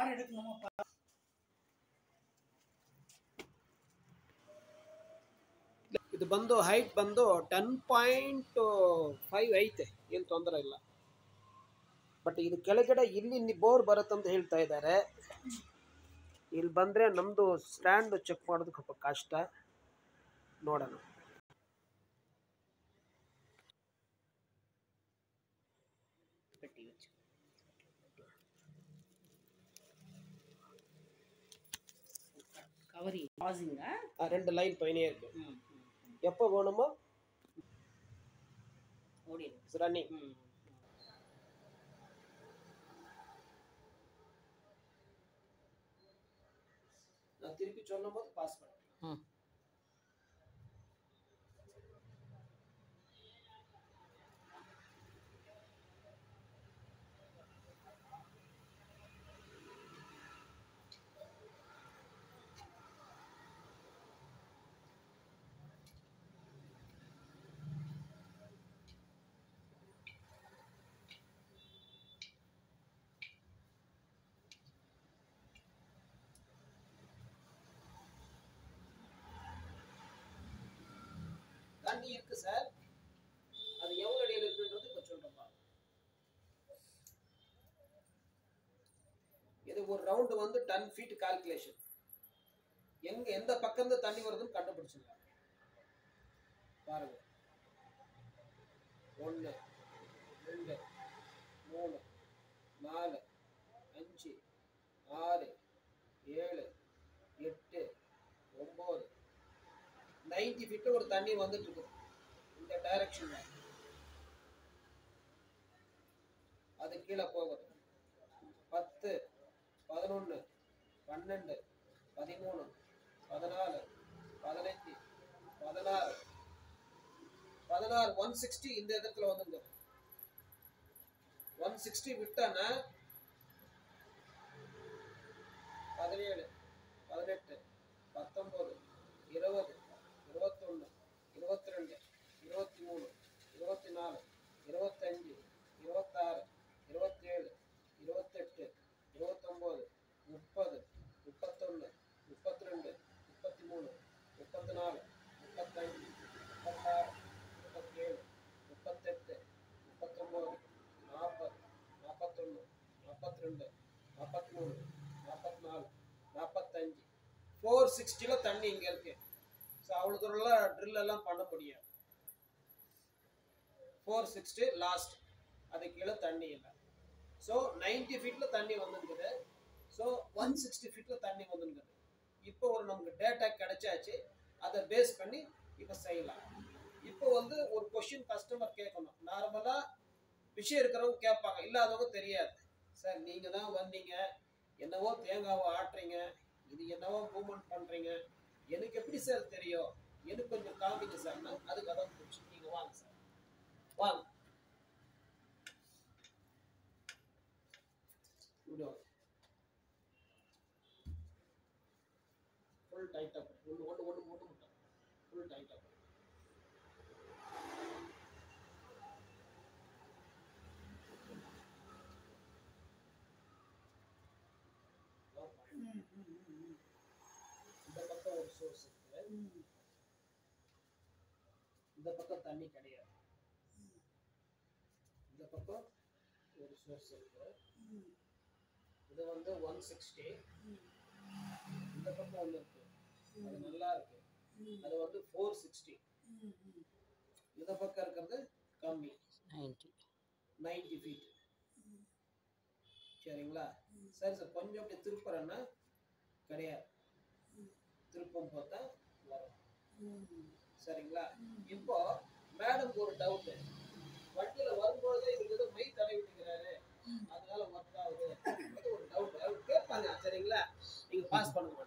car எடுக்கணுமா ಇದು ಬಂದು ಹೈಟ್ ಬಂದು ಟೆನ್ ಪಾಯಿಂಟ್ ಫೈವ್ ಐತೆ ಏನು ತೊಂದರೆ ಇಲ್ಲ ಬಟ್ ಇದು ಕೆಳಗಡೆ ಇಲ್ಲಿ ಬೋರ್ ಬರುತ್ತಂತ ಹೇಳ್ತಾ ಇದ್ದಾರೆ ಇಲ್ಲಿ ಬಂದರೆ ನಮ್ಮದು ಸ್ಟ್ಯಾಂಡ್ ಚೆಕ್ ಮಾಡೋದಕ್ಕೆ ಸ್ವಲ್ಪ ಕಷ್ಟ ನೋಡೋಣ பெட்டி வச்சு கவரி பாசிங்க ஆ, ரெண்டு லைன் பையனே இருக்கு எப்போ வேணுமோ ஓடிடு ரன்னிங் ம் நான் திருப்பி சொல்லும் போது பாஸ் பண்ணேன் ம் தண்ணி இருக்கு சார் அது எவ்வளோ அடியில் இருக்குன்றது இப்போ சொல்கிறேன் பாருங்க இது ஒரு ரவுண்டு வந்து டென் ஃபீட் கால்குலேஷன் எங்க எந்த பக்கம் இருந்து தண்ணி வருதுன்னு கண்டுபிடிச்சிடலாம் பாருங்க ஒன்று ரெண்டு மூணு நாலு அஞ்சு ஆறு ஏழு எட்டு ஒம்பது நைன்டி ஃபீட்டில் ஒரு தண்ணி வந்துட்டு இருக்குது இந்த டைரக்ஷன்ல அது கீழே போகுது பத்து பதினொன்று பன்னெண்டு பதிமூணு பதினாலு பதினஞ்சு பதினாறு பதினாறு ஒன் சிக்ஸ்டி இந்த இடத்துல வந்துங்க ஒன் சிக்ஸ்டி விட்டானா பதினேழு பதினெட்டு பத்தொன்பது இருபது இருபத்தொன்று இருபத்தி ரெண்டு இருபத்தி மூணு இருபத்தி நாலு இருபத்தஞ்சு இருபத்தாறு இருபத்தேழு இருபத்தெட்டு இருபத்தொம்போது முப்பது முப்பத்தொன்று முப்பத்தி ரெண்டு முப்பத்தி மூணு முப்பத்தி நாலு முப்பத்தஞ்சு முப்பத்தாறு முப்பத்தேழு முப்பத்தெட்டு முப்பத்தொம்போது நாற்பது நாற்பத்தொன்று நாற்பத்தி ரெண்டு நாற்பத்தி மூணு நாற்பத்தி நாலு நாற்பத்தஞ்சு ஃபோர் சிக்ஸ்டியில் தண்ணி இங்கே இருக்கு ஸோ அவ்வளோ தூரம்லாம் ட்ரில் எல்லாம் பண்ண முடியாது ஃபோர் சிக்ஸ்டி லாஸ்ட் அது கீழே தண்ணி இல்லை ஸோ நைன்டி ஃபீட்டில் தண்ணி வந்துருக்குது ஸோ ஒன் சிக்ஸ்டி ஃபீட்டில் தண்ணி வந்துருக்குது இப்போ ஒரு நமக்கு டேட்டா கிடைச்சாச்சு அதை பேஸ் பண்ணி இப்போ செய்யலாம் இப்போ வந்து ஒரு கொஷின் கஸ்டமர் கேட்கணும் நார்மலாக விஷயம் இருக்கிறவங்க கேட்பாங்க இல்லாதவங்க தெரியாது சார் நீங்கள் தான் வந்தீங்க என்னவோ தேங்காவை ஆட்டுறீங்க இது என்னவோ மூவ்மெண்ட் பண்ணுறீங்க எனக்கு எப்படி சார் தெரியும் எனக்கு கொஞ்சம் காமிங்க சார்னா அதுக்கு அதான் பிடிச்சி நீங்கள் வாங்க சார் வாங்க இப்படி வாங்க ஃபுல் டைட்டாக ஒன்று ஒன்று ஒன்று மூட்டு முட்டை ஃபுல் டைட்டாக இந்த பக்கம் ஒரு சோர்ஸ் இருக்கு இந்த பக்கம் தண்ணி கிடையாது இந்த பக்கம் ஒரு சோர்ஸ் இருக்கு இது வந்து ஒன் சிக்ஸ்டி இந்த பக்கம் ஒன்று இருக்கு அது நல்லா இருக்கு அது வந்து ஃபோர் சிக்ஸ்டி இந்த பக்கம் இருக்கிறது கம்மி நைன்டி நைன்டி ஃபீட் சரிங்களா சரி சார் கொஞ்சம் அப்படி திருப்புறேன்னா கிடையாது திருப்பம் பார்த்தா வரும் சரிங்களா இப்போ மேடம்க்கு ஒரு டவுட் வண்டியில வரும்போதே இவருக்கு ஏதோ மை தடவி விட்டுக்கிறாரு அதனால ஒர்க் ஆகுது அது ஒரு டவுட் அவர் கேட்பாங்க சரிங்களா நீங்க பாஸ் பண்ணுங்க